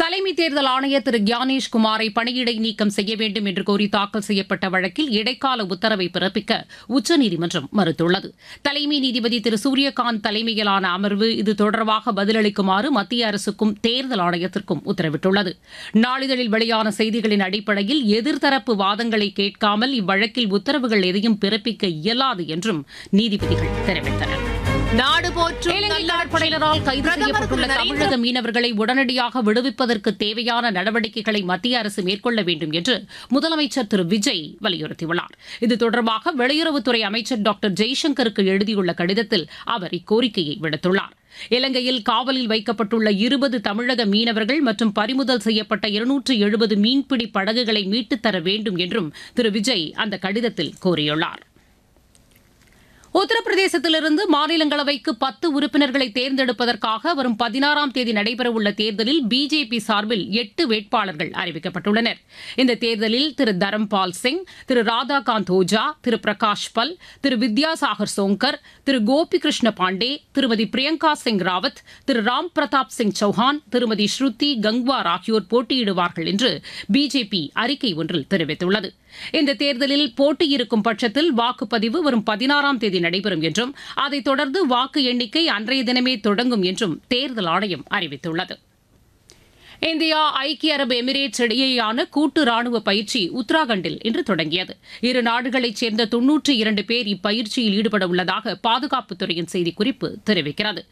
தலைமை தேர்தல் ஆணையர் திரு கியானேஷ் குமாரை பணியிடை நீக்கம் செய்ய வேண்டும் என்று கோரி தாக்கல் செய்யப்பட்ட வழக்கில் இடைக்கால உத்தரவை பிறப்பிக்க உச்சநீதிமன்றம் மறுத்துள்ளது தலைமை நீதிபதி திரு சூரியகாந்த் தலைமையிலான அமர்வு இது தொடர்பாக பதிலளிக்குமாறு மத்திய அரசுக்கும் தேர்தல் ஆணையத்திற்கும் உத்தரவிட்டுள்ளது நாளிதழில் வெளியான செய்திகளின் அடிப்படையில் எதிர்த்தரப்பு வாதங்களை கேட்காமல் இவ்வழக்கில் உத்தரவுகள் எதையும் பிறப்பிக்க இயலாது என்றும் நீதிபதிகள் தெரிவித்தனர் நாடு போற்றும் இலங்கை நல்லாட்சி. கடற்படையினரால் கைது பிரதமர் செய்யப்பட்டுள்ள திரு நரேந்திர தமிழக மீனவர்களை உடனடியாக விடுவிப்பதற்கு தேவையான நடவடிக்கைகளை மத்திய அரசு மேற்கொள்ள வேண்டும் என்று முதலமைச்சர் திரு விஜய் வலியுறுத்தியுள்ளார் இது தொடர்பாக வெளியுறவுத்துறை அமைச்சர் டாக்டர் ஜெய்சங்கருக்கு எழுதியுள்ள கடிதத்தில் அவர் இக்கோரிக்கையை விடுத்துள்ளார் இலங்கையில் காவலில் வைக்கப்பட்டுள்ள இருபது தமிழக மீனவர்கள் மற்றும் பறிமுதல் செய்யப்பட்ட இருநூற்று எழுபது மீன்பிடி படகுகளை மீட்டுத் தர வேண்டும் என்றும் திரு விஜய் அந்த கடிதத்தில் கோரியுள்ளார் உத்தரப்பிரதேசத்திலிருந்து மாநிலங்களவைக்கு பத்து உறுப்பினர்களை தேர்ந்தெடுப்பதற்காக வரும் பதினாறாம் தேதி நடைபெறவுள்ள தேர்தலில் பிஜேபி சார்பில் எட்டு வேட்பாளர்கள் அறிவிக்கப்பட்டுள்ளனர் இந்த தேர்தலில் திரு தரம்பால் சிங் திரு ராதாகாந்த் ஓஜா திரு பிரகாஷ் பல் திரு வித்யாசாகர் சோங்கர் திரு கோபி கிருஷ்ண பாண்டே திருமதி பிரியங்கா சிங் ராவத் திரு ராம் பிரதாப் சிங் சௌஹான் திருமதி ஸ்ருதி கங்வார் ஆகியோர் போட்டியிடுவார்கள் என்று பிஜேபி அறிக்கை ஒன்றில் தெரிவித்துள்ளது இந்த தேர்தலில் போட்டியிருக்கும் பட்சத்தில் வாக்குப்பதிவு வரும் பதினாறாம் தேதி நடைபெறும் என்றும் அதைத் தொடர்ந்து வாக்கு எண்ணிக்கை அன்றைய தினமே தொடங்கும் என்றும் தேர்தல் ஆணையம் அறிவித்துள்ளது இந்தியா ஐக்கிய அரபு எமிரேட்ஸ் இடையேயான கூட்டு ராணுவ பயிற்சி உத்தராகண்டில் இன்று தொடங்கியது இரு நாடுகளைச் சேர்ந்த தொன்னூற்றி இரண்டு பேர் இப்பயிற்சியில் ஈடுபட உள்ளதாக பாதுகாப்புத்துறையின் செய்திக்குறிப்பு தெரிவிக்கிறது